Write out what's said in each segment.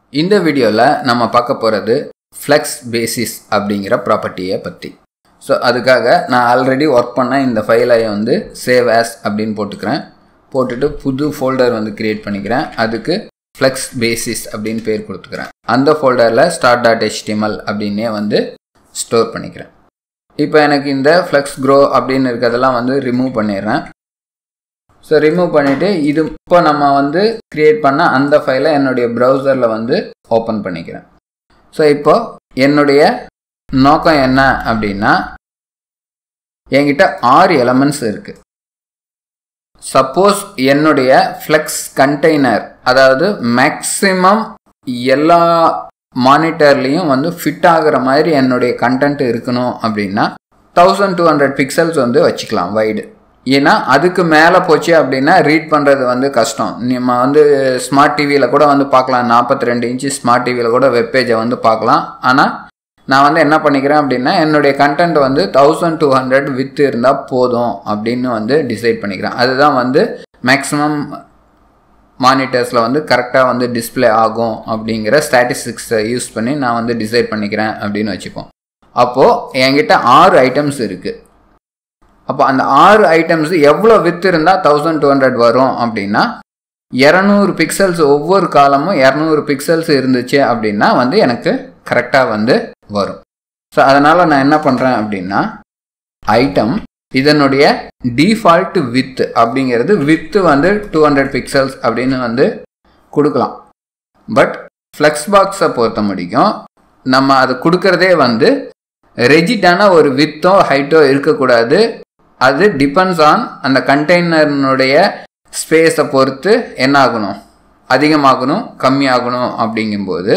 இந்த வீடியோவில் நம்ம பார்க்க போகிறது ஃப்ளெக்ஸ் பேசிஸ் அப்படிங்கிற ப்ராப்பர்ட்டியை பற்றி ஸோ அதுக்காக நான் ஆல்ரெடி ஒர்க் பண்ண இந்த ஃபைலை வந்து சேவ் ஆஸ் அப்படின்னு போட்டுக்கிறேன் போட்டுட்டு புது ஃபோல்டர் வந்து க்ரியேட் பண்ணிக்கிறேன் அதுக்கு ஃப்ளெக்ஸ் பேசிஸ் அப்படின்னு பேர் கொடுத்துக்கிறேன் அந்த ஃபோல்டரில் ஸ்டார்ட் டாட் ஹெச்டிஎம்எல் அப்படின்னே வந்து ஸ்டோர் பண்ணிக்கிறேன் இப்போ எனக்கு இந்த ஃப்ளெக்ஸ் க்ரோ அப்படின்னு இருக்கிறதெல்லாம் வந்து ரிமூவ் பண்ணிடுறேன் ஸோ ரிமூவ் பண்ணிவிட்டு இது இப்போ நம்ம வந்து க்ரியேட் பண்ண அந்த ஃபைலை என்னுடைய ப்ரௌசரில் வந்து ஓப்பன் பண்ணிக்கிறேன் ஸோ இப்போ என்னுடைய நோக்கம் என்ன அப்படின்னா என்கிட்ட ஆறு எலமெண்ட்ஸ் இருக்குது சப்போஸ் என்னுடைய ஃப்ளெக்ஸ் கண்டெய்னர் அதாவது மேக்ஸிமம் எல்லா மானிட்டர்லேயும் வந்து ஃபிட் ஆகிற மாதிரி என்னுடைய கண்டென்ட் இருக்கணும் அப்படின்னா தௌசண்ட் டூ ஹண்ட்ரட் பிக்சல்ஸ் வந்து வச்சுக்கலாம் வைடு ஏன்னா அதுக்கு மேலே போச்சு அப்படின்னா ரீட் பண்ணுறது வந்து கஷ்டம் நம்ம வந்து ஸ்மார்ட் டிவியில் கூட வந்து பார்க்கலாம் நாற்பத்தி ரெண்டு இன்ச்சு ஸ்மார்ட் டிவியில் கூட வெப்பேஜை வந்து பார்க்கலாம் ஆனால் நான் வந்து என்ன பண்ணிக்கிறேன் அப்படின்னா என்னுடைய கண்டென்ட் வந்து தௌசண்ட் டூ ஹண்ட்ரட் வித் இருந்தால் போதும் அப்படின்னு வந்து டிசைட் பண்ணிக்கிறேன் அதுதான் வந்து மேக்ஸிமம் மானிட்டர்ஸில் வந்து கரெக்டாக வந்து டிஸ்பிளே ஆகும் அப்படிங்கிற ஸ்டாட்டிஸ்டிக்ஸை யூஸ் பண்ணி நான் வந்து டிசைட் பண்ணிக்கிறேன் அப்படின்னு வச்சுப்போம் அப்போது என்கிட்ட ஆறு ஐட்டம்ஸ் இருக்குது அப்போ அந்த ஆறு ஐட்டம்ஸ் எவ்வளோ வித் இருந்தால் தௌசண்ட் டூ ஹண்ட்ரட் வரும் அப்படின்னா இரநூறு பிக்சல்ஸ் ஒவ்வொரு காலமும் இரநூறு பிக்சல்ஸ் இருந்துச்சு அப்படின்னா வந்து எனக்கு கரெக்டாக வந்து வரும் ஸோ அதனால் நான் என்ன பண்ணுறேன் அப்படின்னா ஐட்டம் இதனுடைய டிஃபால்ட் வித் அப்படிங்கிறது வித்து வந்து டூ ஹண்ட்ரட் பிக்சல்ஸ் அப்படின்னு வந்து கொடுக்கலாம் பட் ஃப்ளெக்ஸ் பாக்ஸை பொறுத்த முடியும் நம்ம அது கொடுக்கறதே வந்து ரெஜிட்டான ஒரு வித்தோ ஹைட்டோ இருக்கக்கூடாது அது டிபெண்ட்ஸ் ஆன் அந்த கண்டெய்னர்னுடைய ஸ்பேஸை பொறுத்து என்ன ஆகணும் அதிகமாகணும் கம்மியாகணும் அப்படிங்கும்போது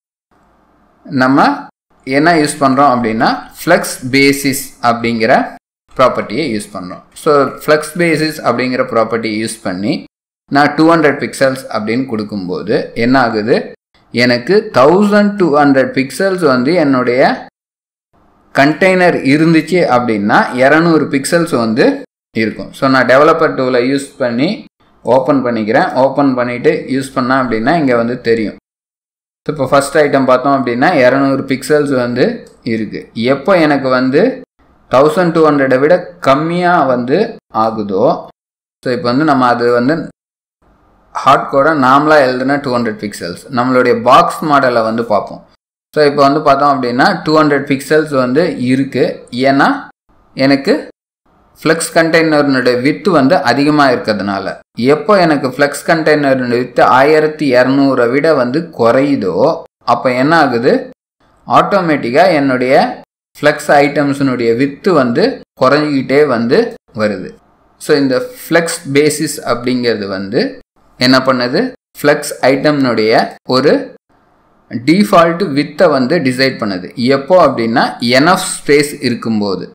நம்ம என்ன யூஸ் பண்ணுறோம் அப்படின்னா ஃப்ளெக்ஸ் பேசிஸ் அப்படிங்கிற ப்ராப்பர்ட்டியை யூஸ் பண்ணுறோம் ஸோ ஃப்ளெக்ஸ் பேசிஸ் அப்படிங்கிற ப்ராப்பர்ட்டியை யூஸ் பண்ணி நான் டூ ஹண்ட்ரட் பிக்சல்ஸ் அப்படின்னு கொடுக்கும்போது என்ன ஆகுது எனக்கு தௌசண்ட் டூ ஹண்ட்ரட் பிக்சல்ஸ் வந்து என்னுடைய கண்டெய்னர் இருந்துச்சு அப்படின்னா இரநூறு பிக்சல்ஸ் வந்து இருக்கும் ஸோ நான் டெவலப்பர் டூலை யூஸ் பண்ணி ஓப்பன் பண்ணிக்கிறேன் ஓப்பன் பண்ணிவிட்டு யூஸ் பண்ணேன் அப்படின்னா இங்கே வந்து தெரியும் ஸோ இப்போ ஃபஸ்ட் ஐட்டம் பார்த்தோம் அப்படின்னா இரநூறு பிக்சல்ஸ் வந்து இருக்குது எப்போ எனக்கு வந்து தௌசண்ட் டூ ஹண்ட்ரடை விட கம்மியாக வந்து ஆகுதோ ஸோ இப்போ வந்து நம்ம அது வந்து ஹார்ட் கோடாக நார்மலாக எழுதுனா டூ ஹண்ட்ரட் பிக்சல்ஸ் நம்மளுடைய பாக்ஸ் மாடலை வந்து பார்ப்போம் ஸோ இப்போ வந்து பார்த்தோம் அப்படின்னா டூ ஹண்ட்ரட் பிக்சல்ஸ் வந்து இருக்குது ஏன்னா எனக்கு ஃப்ளெக்ஸ் கண்டெய்னர்னுடைய வித்து வந்து அதிகமாக இருக்கிறதுனால எப்போ எனக்கு ஃப்ளெக்ஸ் கண்டெய்னர்னுடைய வித்து ஆயிரத்தி இரநூறை விட வந்து குறையுதோ அப்போ என்ன ஆகுது ஆட்டோமேட்டிக்காக என்னுடைய ஃப்ளெக்ஸ் ஐட்டம்ஸினுடைய வித்து வந்து குறைஞ்சிக்கிட்டே வந்து வருது ஸோ இந்த ஃப்ளெக்ஸ் பேசிஸ் அப்படிங்கிறது வந்து என்ன பண்ணுது ஃப்ளெக்ஸ் ஐட்டம்னுடைய ஒரு டிஃபால்ட் வித்தை வந்து டிசைட் பண்ணுது எப்போ அப்படின்னா எனஃப் ஸ்பேஸ் இருக்கும்போது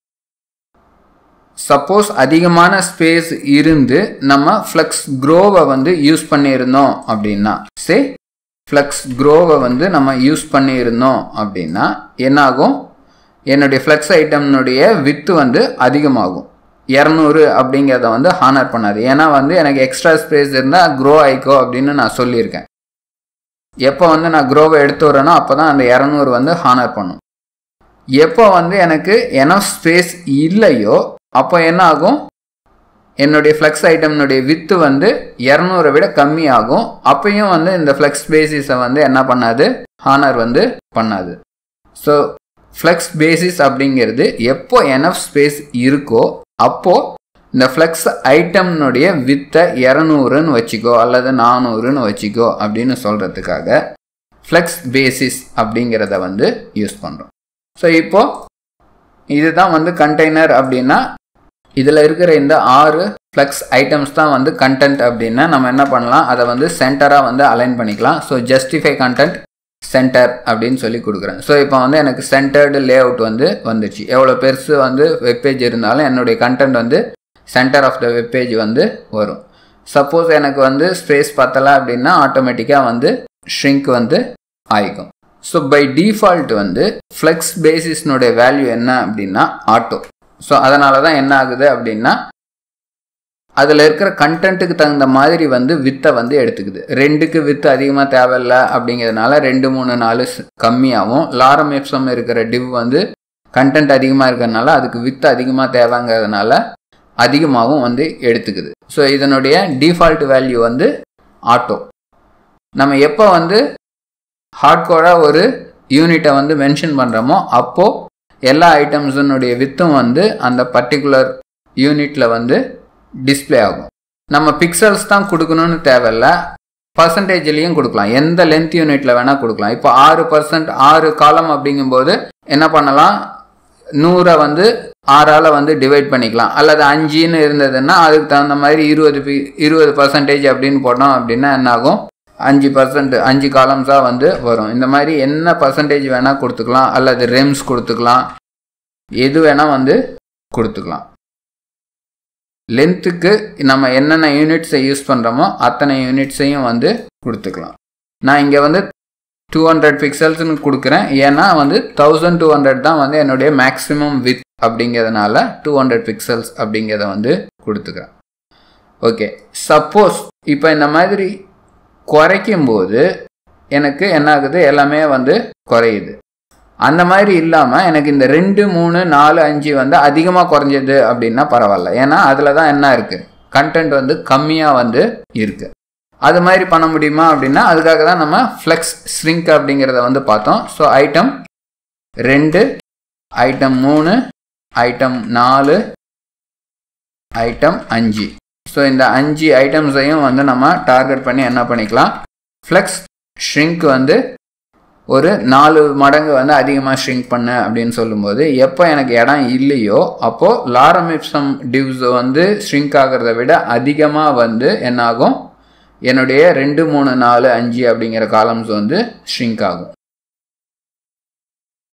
சப்போஸ் அதிகமான ஸ்பேஸ் இருந்து நம்ம ஃப்ளெக்ஸ் க்ரோவை வந்து யூஸ் பண்ணியிருந்தோம் அப்படின்னா சே ஃப்ளெக்ஸ் க்ரோவை வந்து நம்ம யூஸ் பண்ணியிருந்தோம் அப்படின்னா என்னாகும் என்னுடைய ஃப்ளெக்ஸ் ஐட்டம்னுடைய வித்து வந்து அதிகமாகும் இரநூறு அப்படிங்கிறத வந்து ஹானர் பண்ணாது ஏன்னா வந்து எனக்கு எக்ஸ்ட்ரா ஸ்பேஸ் இருந்தால் க்ரோ ஆயிக்கோ அப்படின்னு நான் சொல்லியிருக்கேன் எப்போ வந்து நான் க்ரோவை எடுத்து வரேனோ அப்போ தான் அந்த இரநூறு வந்து ஹானர் பண்ணும் எப்போ வந்து எனக்கு எனஃப் ஸ்பேஸ் இல்லையோ அப்போ என்ன ஆகும் என்னுடைய ஃப்ளெக்ஸ் ஐட்டம்னுடைய வித்து வந்து இரநூறை விட கம்மி ஆகும் அப்பையும் வந்து இந்த ஃப்ளெக்ஸ் பேசிஸை வந்து என்ன பண்ணாது ஹானர் வந்து பண்ணாது ஸோ ஃப்ளெக்ஸ் பேசிஸ் அப்படிங்கிறது எப்போ எனஃப் ஸ்பேஸ் இருக்கோ அப்போது இந்த ஃப்ளெக்ஸ் ஐட்டம்னுடைய வித்தை இரநூறுன்னு வச்சுக்கோ அல்லது நானூறுன்னு வச்சுக்கோ அப்படின்னு சொல்கிறதுக்காக ஃப்ளெக்ஸ் பேசிஸ் அப்படிங்கிறத வந்து யூஸ் பண்ணுறோம் ஸோ இப்போது இதுதான் வந்து கண்டெய்னர் அப்படின்னா இதில் இருக்கிற இந்த ஆறு ஃப்ளெக்ஸ் ஐட்டம்ஸ் தான் வந்து கண்டென்ட் அப்படின்னா நம்ம என்ன பண்ணலாம் அதை வந்து சென்டராக வந்து அலைன் பண்ணிக்கலாம் ஸோ ஜஸ்டிஃபை கண்டென்ட் சென்டர் அப்படின்னு சொல்லி கொடுக்குறேன் ஸோ இப்போ வந்து எனக்கு சென்டர்டு லே அவுட் வந்து வந்துச்சு எவ்வளோ பெருசு வந்து வெப்பேஜ் இருந்தாலும் என்னுடைய கண்டென்ட் வந்து சென்டர் ஆஃப் த வெப்பேஜ் வந்து வரும் சப்போஸ் எனக்கு வந்து ஸ்பேஸ் பத்தலை அப்படின்னா ஆட்டோமேட்டிக்காக வந்து ஷ்ரிங்க் வந்து ஆயிக்கும் ஸோ பை டிஃபால்ட் வந்து ஃப்ளெக்ஸ் பேசிஸ்னுடைய வேல்யூ என்ன அப்படின்னா ஆட்டோ ஸோ அதனால தான் என்ன ஆகுது அப்படின்னா அதில் இருக்கிற கண்டென்ட்டுக்கு தகுந்த மாதிரி வந்து வித்தை வந்து எடுத்துக்குது ரெண்டுக்கு வித்து அதிகமாக தேவையில்ல அப்படிங்கிறதுனால ரெண்டு மூணு நாலு கம்மியாகவும் லாரம் எப்சம் இருக்கிற டிவ் வந்து கண்டென்ட் அதிகமாக இருக்கிறதுனால அதுக்கு வித்து அதிகமாக தேவைங்கிறதுனால அதிகமாகவும் வந்து எடுத்துக்குது ஸோ இதனுடைய டிஃபால்ட் வேல்யூ வந்து ஆட்டோ நம்ம எப்போ வந்து ஹார்ட்கோராக ஒரு யூனிட்டை வந்து மென்ஷன் பண்ணுறோமோ அப்போது எல்லா ஐட்டம்ஸினுடைய வித்தும் வந்து அந்த பர்டிகுலர் யூனிட்டில் வந்து டிஸ்பிளே ஆகும் நம்ம பிக்சல்ஸ் தான் கொடுக்கணும்னு தேவையில்ல பர்சன்டேஜ்லேயும் கொடுக்கலாம் எந்த லென்த் யூனிட்டில் வேணால் கொடுக்கலாம் இப்போ ஆறு பர்சன்ட் ஆறு காலம் அப்படிங்கும்போது என்ன பண்ணலாம் நூறை வந்து ஆறால் வந்து டிவைட் பண்ணிக்கலாம் அல்லது அஞ்சுன்னு இருந்ததுன்னா அதுக்கு தகுந்த மாதிரி இருபது பி இருபது பர்சன்டேஜ் அப்படின்னு போட்டோம் அப்படின்னா என்ன ஆகும் அஞ்சு பர்சன்ட் அஞ்சு காலம்ஸாக வந்து வரும் இந்த மாதிரி என்ன பர்சன்டேஜ் வேணால் கொடுத்துக்கலாம் அல்லது ரெம்ஸ் கொடுத்துக்கலாம் எது வேணால் வந்து கொடுத்துக்கலாம் லென்த்துக்கு நம்ம என்னென்ன யூனிட்ஸை யூஸ் பண்ணுறோமோ அத்தனை யூனிட்ஸையும் வந்து கொடுத்துக்கலாம் நான் இங்கே வந்து டூ ஹண்ட்ரட் பிக்சல்ஸ்னு கொடுக்குறேன் ஏன்னா வந்து தௌசண்ட் டூ ஹண்ட்ரட் தான் வந்து என்னுடைய மேக்ஸிமம் வித் அப்படிங்கிறதுனால டூ ஹண்ட்ரட் பிக்சல்ஸ் அப்படிங்கிறத வந்து கொடுத்துக்கிறேன் ஓகே சப்போஸ் இப்போ இந்த மாதிரி குறைக்கும் போது எனக்கு என்ன ஆகுது எல்லாமே வந்து குறையுது அந்த மாதிரி இல்லாமல் எனக்கு இந்த ரெண்டு மூணு நாலு அஞ்சு வந்து அதிகமாக குறைஞ்சது அப்படின்னா பரவாயில்ல ஏன்னா அதில் தான் என்ன இருக்குது கண்டென்ட் வந்து கம்மியாக வந்து இருக்குது அது மாதிரி பண்ண முடியுமா அப்படின்னா அதுக்காக தான் நம்ம ஃப்ளெக்ஸ் ஸ்ரிங்க் அப்படிங்கிறத வந்து பார்த்தோம் ஸோ ஐட்டம் ரெண்டு ஐட்டம் மூணு ஐட்டம் நாலு ஐட்டம் அஞ்சு ஸோ இந்த அஞ்சு ஐட்டம்ஸையும் வந்து நம்ம டார்கெட் பண்ணி என்ன பண்ணிக்கலாம் ஃப்ளெக்ஸ் ஷ்ரிங்க் வந்து ஒரு நாலு மடங்கு வந்து அதிகமாக ஷ்ரிங்க் பண்ண அப்படின்னு சொல்லும்போது எப்போ எனக்கு இடம் இல்லையோ அப்போது லாரமிப்சம் டிவ்ஸ் வந்து ஷ்ரிங்க் ஆகிறத விட அதிகமாக வந்து என்னாகும் என்னுடைய ரெண்டு மூணு நாலு அஞ்சு அப்படிங்கிற காலம்ஸ் வந்து ஷ்ரிங்க் ஆகும்